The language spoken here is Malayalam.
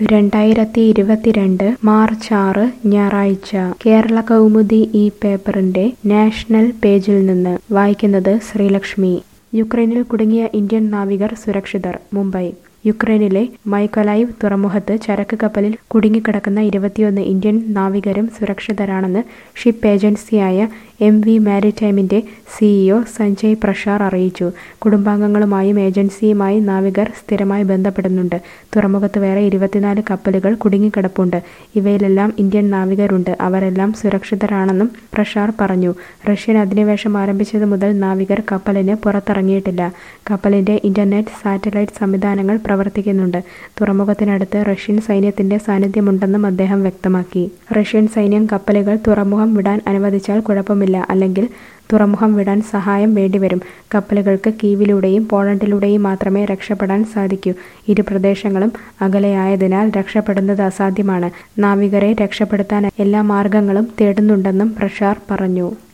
രണ്ടായിരത്തി ഇരുപത്തിരണ്ട് മാർച്ച് ആറ് ഞായറാഴ്ച കേരള കൗമുദി ഈ പേപ്പറിന്റെ നാഷണൽ പേജിൽ നിന്ന് വായിക്കുന്നത് ശ്രീലക്ഷ്മി യുക്രൈനിൽ കുടുങ്ങിയ ഇന്ത്യൻ നാവികർ സുരക്ഷിതർ മുംബൈ യുക്രൈനിലെ മൈക്കൊലൈവ് തുറമുഖത്ത് ചരക്ക് കപ്പലിൽ കുടുങ്ങിക്കിടക്കുന്ന ഇരുപത്തിയൊന്ന് ഇന്ത്യൻ നാവികരും സുരക്ഷിതരാണെന്ന് ഷിപ്പ് ഏജൻസിയായ എം വി മാരിടൈമിന്റെ സിഇഒ സഞ്ജയ് പ്രഷാർ അറിയിച്ചു കുടുംബാംഗങ്ങളുമായും ഏജൻസിയുമായി നാവികർ സ്ഥിരമായി ബന്ധപ്പെടുന്നുണ്ട് തുറമുഖത്ത് വേറെ ഇരുപത്തിനാല് കപ്പലുകൾ കുടുങ്ങിക്കിടപ്പുണ്ട് ഇവയിലെല്ലാം ഇന്ത്യൻ നാവികരുണ്ട് അവരെല്ലാം സുരക്ഷിതരാണെന്നും പ്രഷാർ പറഞ്ഞു റഷ്യൻ അധിനിവേശം ആരംഭിച്ചത് മുതൽ നാവികർ കപ്പലിന് പുറത്തിറങ്ങിയിട്ടില്ല കപ്പലിന്റെ ഇന്റർനെറ്റ് സാറ്റലൈറ്റ് സംവിധാനങ്ങൾ പ്രവർത്തിക്കുന്നുണ്ട് തുറമുഖത്തിനടുത്ത് റഷ്യൻ സൈന്യത്തിന്റെ സാന്നിധ്യമുണ്ടെന്നും അദ്ദേഹം വ്യക്തമാക്കി റഷ്യൻ സൈന്യം കപ്പലുകൾ തുറമുഖം വിടാൻ അനുവദിച്ചാൽ കുഴപ്പമില്ല അല്ലെങ്കിൽ തുറമുഖം വിടാൻ സഹായം വേണ്ടിവരും കപ്പലുകൾക്ക് കീവിലൂടെയും പോളണ്ടിലൂടെയും മാത്രമേ രക്ഷപ്പെടാൻ സാധിക്കൂ ഇരു പ്രദേശങ്ങളും അകലെയായതിനാൽ രക്ഷപ്പെടുന്നത് അസാധ്യമാണ് നാവികരെ രക്ഷപ്പെടുത്താൻ എല്ലാ മാർഗങ്ങളും തേടുന്നുണ്ടെന്നും പ്രഷാർ പറഞ്ഞു